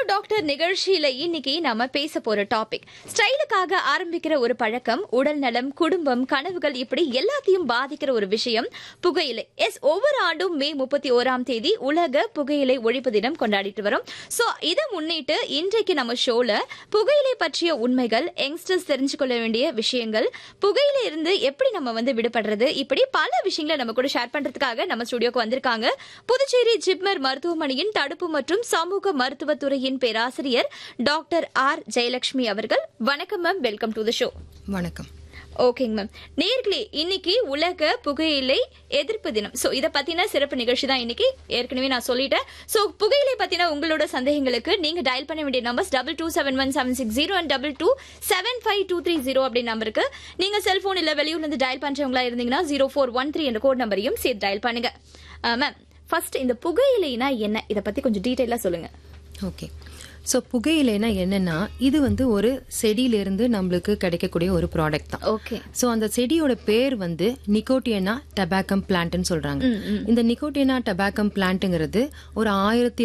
doctor நிகழ்ச்சியில இன்னைக்கு நாம பேச போற டாபிக் ஸ்டைலுக்காக ஆரம்பிக்கிற ஒரு பழக்கம் உடல் நலம் குடும்பம் கனவுகள் இப்படி எல்லாத்தையும் பாதிக்கிற ஒரு விஷயம் புகையிலை எஸ் ஒவ்வொரு ஆண்டும் மே முப்பத்தி ஓராம் தேதி உலக புகையிலை ஒழிப்பு தினம் கொண்டாடிட்டு வரோம் சோ இதை முன்னிட்டு இன்றைக்கு நம்ம ஷோல புகையிலை பற்றிய உண்மைகள் யங்ஸ்டர்ஸ் தெரிஞ்சு கொள்ள வேண்டிய விஷயங்கள் புகையில இருந்து எப்படி நம்ம வந்து விடுபடுறது இப்படி பல விஷயங்களை நம்ம கூட ஷேர் பண்றதுக்காக நம்ம ஸ்டுடியோக்கு வந்திருக்காங்க புதுச்சேரி ஜிப்மர் மருத்துவமனையின் தடுப்பு மற்றும் சமூக மருத்துவத்துறையின் பேராசிரியர் டாக்டர் ஆர் ஜெயலட்சுமி அவர்கள் வணக்கம் ma'am welcome to the show வணக்கம் ஓகேங்க மேம் நேர்களே இன்னைக்கு உலக புகையிலை எதிர்ப்பு தினம் சோ இத பத்தின சிறப்பு நிகழ்ச்சி தான் இன்னைக்கு ஏற்கனவே நான் சொல்லிட்டேன் சோ புகையிலை பத்தின உங்களோட சந்தேகங்களுக்கு நீங்க டயல் பண்ண வேண்டிய numbers double two seven one seven six zero and double two seven five two three zero அப்படி நம்பருக்கு நீங்க செல்போன் இல்ல வெளியூர்ல இருந்து டயல் பண்றவங்களா இருந்தீங்கன்னா ஜீரோ ஃபோர் ஒன் த்ரீ என்ற கோட் நம்பரையும் சேர்த்து டயல் பண்ணுங்க மேம் ஃபர்ஸ்ட் இந்த புகையிலைனா என்ன இத பத்தி கொஞ்சம் டீடைலா சொல்லுங்க ஓகே ஸோ புகையிலைனா என்னன்னா இது வந்து ஒரு செடியிலிருந்து நம்மளுக்கு கிடைக்கக்கூடிய ஒரு ப்ராடக்ட் தான் ஓகே ஸோ அந்த செடியோட பேர் வந்து நிக்கோட்டியனா டபாக்கம் பிளான்ட்னு சொல்றாங்க இந்த நிக்கோட்டியனா டபாக்கம் பிளான்ட்டுங்கிறது ஒரு ஆயிரத்தி